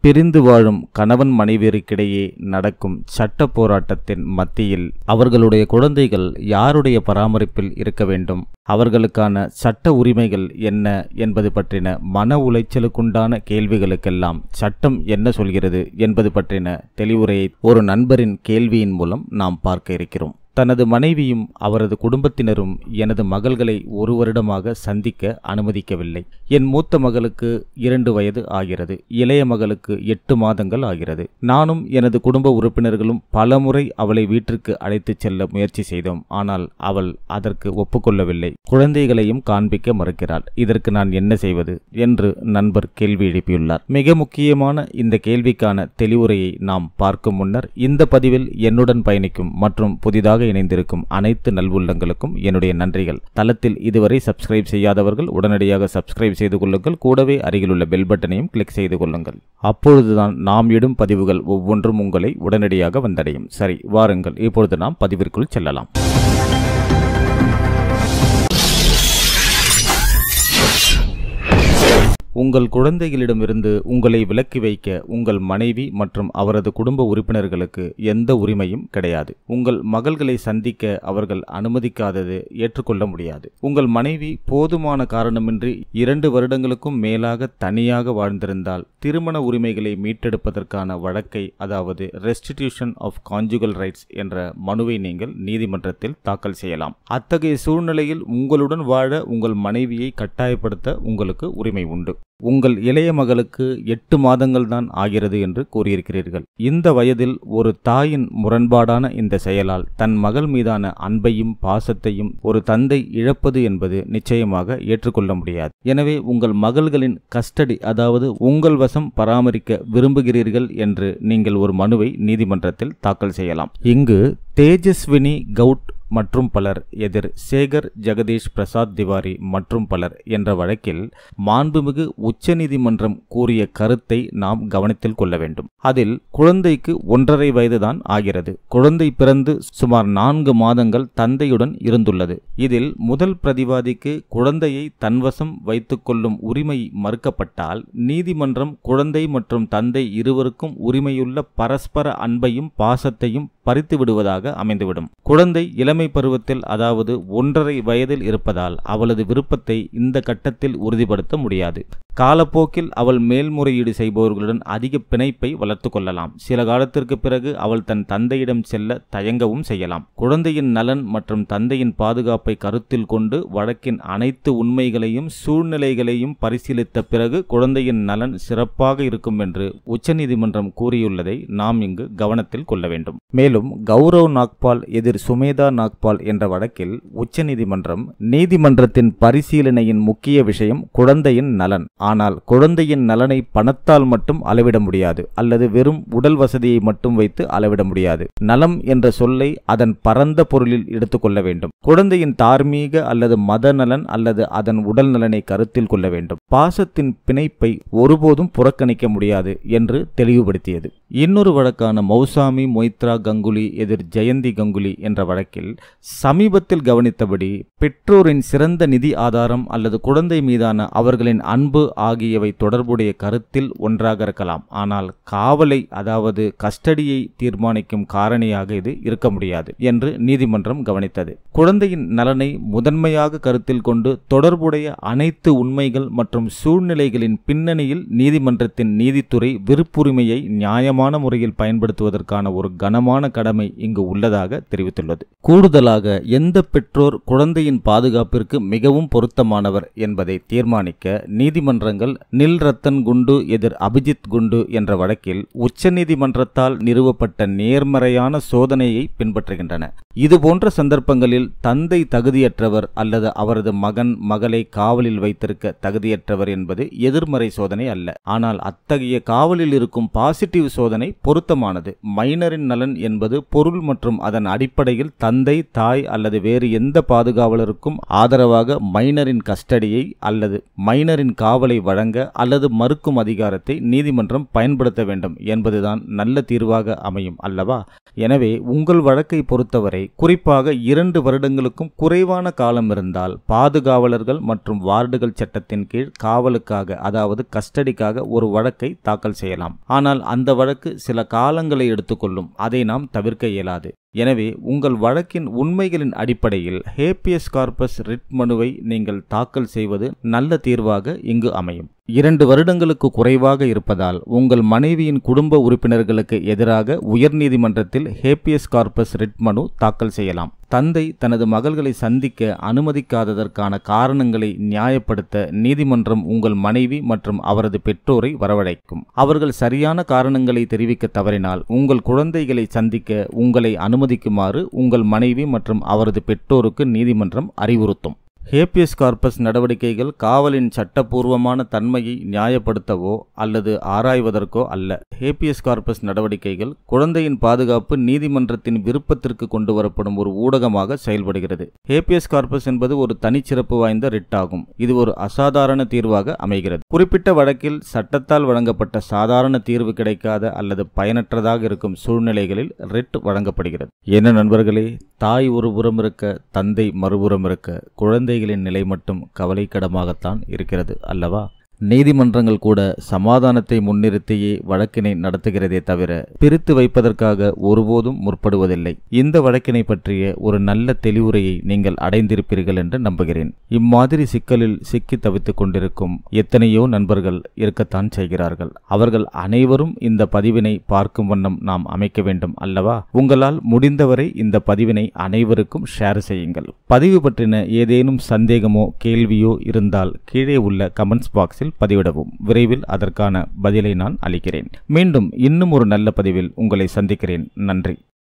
பிரிந்து வாழும் கணவன் மனைவியருக்கிடையே நடக்கும் சட்ட போராட்டத்தின் மத்தியில் அவர்களுடைய குழந்தைகள் யாருடைய பராமரிப்பில் இருக்க வேண்டும் அவர்களுக்கான சட்ட உரிமைகள் என்ன என்பது பற்றின மன உளைச்சலுக்குண்டான கேள்விகளுக்கெல்லாம் சட்டம் என்ன சொல்கிறது என்பது பற்றின தெளிவுரையை ஒரு நண்பரின் கேள்வியின் மூலம் நாம் பார்க்க இருக்கிறோம் தனது மனைவியும் அவரது குடும்பத்தினரும் எனது மகள்களை ஒரு வருடமாக சந்திக்க அனுமதிக்கவில்லை என் மூத்த மகளுக்கு இரண்டு வயது ஆகிறது இளைய மகளுக்கு எட்டு மாதங்கள் ஆகிறது நானும் எனது குடும்ப உறுப்பினர்களும் பலமுறை அவளை வீட்டிற்கு அழைத்துச் செல்ல முயற்சி செய்தோம் ஆனால் அவள் அதற்கு ஒப்புக்கொள்ளவில்லை குழந்தைகளையும் காண்பிக்க மறுக்கிறாள் இதற்கு நான் என்ன செய்வது என்று நண்பர் கேள்வி எழுப்பியுள்ளார் மிக முக்கியமான இந்த கேள்விக்கான தெளிவுரையை நாம் பார்க்கும் முன்னர் இந்த பதிவில் என்னுடன் பயணிக்கும் மற்றும் புதிதாக இணைந்திருக்கும் அனைத்து நல்வுள்ளங்களுக்கும் என்னுடைய நன்றிகள் தளத்தில் இதுவரை சப்ஸ்கிரைப் செய்யாதவர்கள் உடனடியாக சப்ஸ்கிரைப் செய்து கொள்ளுங்கள் கூடவே அருகிலுள்ள பெல் பட்டனையும் கிளிக் செய்து கொள்ளுங்கள் அப்பொழுதுதான் நாம் இடும் பதிவுகள் ஒவ்வொன்றும் உங்களை உடனடியாக வந்தடையும் சரி வாருங்கள் இப்பொழுது நாம் பதிவிற்குள் செல்லலாம் உங்கள் குழந்தைகளிடமிருந்து உங்களை விலக்கி வைக்க உங்கள் மனைவி மற்றும் அவரது குடும்ப உறுப்பினர்களுக்கு எந்த உரிமையும் கிடையாது உங்கள் மகள்களை சந்திக்க அவர்கள் அனுமதிக்காதது ஏற்றுக்கொள்ள முடியாது உங்கள் மனைவி போதுமான காரணமின்றி இரண்டு வருடங்களுக்கும் மேலாக தனியாக வாழ்ந்திருந்தால் திருமண உரிமைகளை மீட்டெடுப்பதற்கான வழக்கை அதாவது ரெஸ்டிடியூஷன் ஆஃப் கான்ஜுகல் ரைட்ஸ் என்ற மனுவை நீங்கள் நீதிமன்றத்தில் தாக்கல் செய்யலாம் அத்தகைய சூழ்நிலையில் உங்களுடன் வாழ உங்கள் மனைவியை கட்டாயப்படுத்த உங்களுக்கு உரிமை உண்டு உங்கள் இளைய மகளுக்கு எட்டு மாதங்கள் தான் ஆகிறது என்று கூறியிருக்கிறீர்கள் இந்த வயதில் ஒரு தாயின் முரண்பாடான இந்த செயலால் தன் மகள் மீதான அன்பையும் பாசத்தையும் ஒரு தந்தை இழப்பது என்பது நிச்சயமாக ஏற்றுக்கொள்ள முடியாது எனவே உங்கள் மகள்களின் கஸ்டடி அதாவது உங்கள் வசம் பராமரிக்க விரும்புகிறீர்கள் என்று நீங்கள் ஒரு மனுவை நீதிமன்றத்தில் தாக்கல் செய்யலாம் இங்கு தேஜஸ்வினி கவுட் மற்றும் பலர் எதிர் சேகர் ஜெகதீஷ் பிரசாத் திவாரி மற்றும் பலர் என்ற வழக்கில் மாண்புமிகு உச்சநீதிமன்றம் கூறிய கருத்தை நாம் கவனத்தில் கொள்ள வேண்டும் அதில் குழந்தைக்கு ஒன்றரை வயதுதான் ஆகிறது குழந்தை பிறந்து சுமார் நான்கு மாதங்கள் தந்தையுடன் இருந்துள்ளது இதில் முதல் பிரதிவாதிக்கு குழந்தையை தன்வசம் வைத்துக்கொள்ளும் உரிமை மறுக்கப்பட்டால் நீதிமன்றம் குழந்தை மற்றும் தந்தை இருவருக்கும் உரிமையுள்ள பரஸ்பர அன்பையும் பாசத்தையும் பறித்து விடுவதாக அமைந்துவிடும் குழந்தை இளமை பருவத்தில் அதாவது ஒன்றரை வயதில் இருப்பதால் அவளது விருப்பத்தை இந்த கட்டத்தில் உறுதிப்படுத்த முடியாது காலப்போக்கில் அவள் மேல்முறையீடு செய்பவர்களுடன் அதிக பிணைப்பை வளர்த்து கொள்ளலாம் சில காலத்திற்கு பிறகு அவள் தன் தந்தையிடம் செல்ல தயங்கவும் செய்யலாம் குழந்தையின் நலன் மற்றும் தந்தையின் பாதுகாப்பை கருத்தில் கொண்டு வழக்கின் அனைத்து உண்மைகளையும் சூழ்நிலைகளையும் பரிசீலித்த பிறகு குழந்தையின் நலன் சிறப்பாக இருக்கும் என்று உச்சநீதிமன்றம் கூறியுள்ளதை நாம் இங்கு கவனத்தில் கொள்ள வேண்டும் மேலும் கௌரவ் நாக்பால் எதிர் சுமேதா நாக்பால் என்ற வழக்கில் உச்சநீதிமன்றம் நீதிமன்றத்தின் பரிசீலனையின் முக்கிய விஷயம் குழந்தையின் நலன் ஆனால் குழந்தையின் நலனை பணத்தால் மட்டும் அளவிட முடியாது அல்லது வெறும் உடல் வசதியை மட்டும் வைத்து அளவிட முடியாது நலம் என்ற சொல்லை அதன் பரந்த பொருளில் எடுத்துக்கொள்ள வேண்டும் குழந்தையின் தார்மீக அல்லது மத நலன் அல்லது அதன் உடல் நலனை கருத்தில் கொள்ள வேண்டும் பாசத்தின் பிணைப்பை ஒருபோதும் புறக்கணிக்க முடியாது என்று தெளிவுபடுத்தியது இன்னொரு வழக்கான மௌசாமி மொய்த்ரா கங்குலி எதிர் ஜெயந்தி கங்குலி என்ற வழக்கில் சமீபத்தில் கவனித்தபடி பெற்றோரின் சிறந்த நிதி ஆதாரம் அல்லது குழந்தை மீதான அவர்களின் அன்பு ஆகியவை தொடர்புடைய கருத்தில் ஒன்றாக இருக்கலாம் ஆனால் காவலை அதாவது கஸ்டடியை தீர்மானிக்கும் காரணியாக இது இருக்க முடியாது என்று நீதிமன்றம் கவனித்தது குழந்தையின் நலனை முதன்மையாக கருத்தில் கொண்டு தொடர்புடைய அனைத்து உண்மைகள் மற்றும் சூழ்நிலைகளின் பின்னணியில் நீதிமன்றத்தின் நீதித்துறை விருப்புரிமையை நியாயமான முறையில் பயன்படுத்துவதற்கான ஒரு கனமான கடமை இங்கு உள்ளதாக தெரிவித்துள்ளது கூடுதலாக எந்த பெற்றோர் குழந்தையின் பாதுகாப்பிற்கு மிகவும் பொருத்தமானவர் என்பதை தீர்மானிக்க நீதிமன்றங்கள் நில் ரத்தன் குண்டு எதிர் அபிஜித் குண்டு என்ற வழக்கில் உச்சநீதிமன்றத்தால் நிறுவப்பட்ட நேர்மறையான சோதனையை பின்பற்றுகின்றன இதுபோன்ற சந்தர்ப்பங்களில் தந்தை தகுதியற்றவர் அல்லது அவரது மகன் மகளை காவலில் வைத்திருக்க தகுதியற்றவர் என்பது எதிர்மறை சோதனை அல்ல ஆனால் அத்தகைய காவலில் இருக்கும் பாசிட்டிவ் சோதனை பொருத்தமானது மைனரின் நலன் என்பது பொருள் மற்றும் அதன் அடிப்படையில் தந்தை தாய் அல்லது வேறு எந்த பாதுகாவலருக்கும் ஆதரவாக மைனரின் கஸ்டடியை அல்லது மைனரின் காவலை வழங்க அல்லது மறுக்கும் அதிகாரத்தை நீதிமன்றம் பயன்படுத்த வேண்டும் என்பதுதான் நல்ல தீர்வாக அமையும் அல்லவா எனவே உங்கள் வழக்கை பொறுத்தவரை குறிப்பாக இரண்டு வருடங்களுக்கும் குறைவான காலம் இருந்தால் பாதுகாவலர்கள் மற்றும் வார்டுகள் சட்டத்தின் கீழ் காவலுக்காக அதாவது கஸ்டடிக்காக ஒரு வழக்கை தாக்கல் செய்யலாம் ஆனால் அந்த வழக்கு சில காலங்களை எடுத்துக்கொள்ளும் அதை நாம் தவிர்க்க இயலாது எனவே உங்கள் வழக்கின் உண்மைகளின் அடிப்படையில் ஹேப்பியஸ் கார்பஸ் ரிட் மனுவை நீங்கள் தாக்கல் செய்வது நல்ல தீர்வாக இங்கு அமையும் இரண்டு வருடங்களுக்கு குறைவாக இருப்பதால் உங்கள் மனைவியின் குடும்ப உறுப்பினர்களுக்கு எதிராக உயர்நீதிமன்றத்தில் ஹேப்பியஸ் கார்பஸ் ரிட் மனு தாக்கல் செய்யலாம் தந்தை தனது மகள்களை சந்திக்க அனுமதிக்காததற்கான காரணங்களை நியாயப்படுத்த நீதிமன்றம் உங்கள் மனைவி மற்றும் அவரது பெற்றோரை வரவழைக்கும் அவர்கள் சரியான காரணங்களை தெரிவிக்க தவறினால் உங்கள் குழந்தைகளை சந்திக்க உங்களை அனுமதிக்குமாறு உங்கள் மனைவி மற்றும் அவரது பெற்றோருக்கு நீதிமன்றம் அறிவுறுத்தும் ஹேப்பியஸ் கார்பஸ் நடவடிக்கைகள் காவலின் சட்டப்பூர்வமான தன்மையை நியாயப்படுத்தவோ அல்லது ஆராய்வதற்கோ அல்ல ஹேப்பியஸ் கார்பஸ் நடவடிக்கைகள் குழந்தையின் பாதுகாப்பு நீதிமன்றத்தின் விருப்பத்திற்கு கொண்டு வரப்படும் ஒரு ஊடகமாக செயல்படுகிறது ஹேப்பியஸ் கார்பஸ் என்பது ஒரு தனிச்சிறப்பு வாய்ந்த ரிட் ஆகும் இது ஒரு அசாதாரண தீர்வாக அமைகிறது குறிப்பிட்ட வழக்கில் சட்டத்தால் வழங்கப்பட்ட சாதாரண தீர்வு கிடைக்காத அல்லது பயனற்றதாக இருக்கும் சூழ்நிலைகளில் ரிட் வழங்கப்படுகிறது என்ன நண்பர்களே தாய் ஒரு புறம் இருக்க தந்தை மறுபுறம் இருக்க குழந்தை குழந்தைகளின் நிலை மட்டும் கவலைக்கிடமாகத்தான் இருக்கிறது அல்லவா நீதிமன்றங்கள் கூட சமாதானத்தை முன்னிறுத்தியே வழக்கினை நடத்துகிறதே தவிர பிரித்து வைப்பதற்காக ஒருபோதும் முற்படுவதில்லை இந்த வழக்கினை பற்றிய ஒரு நல்ல தெளிவுரையை நீங்கள் அடைந்திருப்பீர்கள் என்று நம்புகிறேன் இம்மாதிரி சிக்கலில் சிக்கி தவித்துக் கொண்டிருக்கும் எத்தனையோ நண்பர்கள் இருக்கத்தான் செய்கிறார்கள் அவர்கள் அனைவரும் இந்த பதிவினை பார்க்கும் வண்ணம் நாம் அமைக்க வேண்டும் அல்லவா உங்களால் முடிந்தவரை இந்த பதிவினை அனைவருக்கும் ஷேர் செய்யுங்கள் பதிவு பற்றின ஏதேனும் சந்தேகமோ கேள்வியோ இருந்தால் கீழே உள்ள கமெண்ட்ஸ் பாக்ஸில் பதிவிடவும் விரைவில் அதற்கான பதிலை நான் அளிக்கிறேன் மீண்டும் இன்னும் ஒரு நல்ல பதிவில் உங்களை சந்திக்கிறேன் நன்றி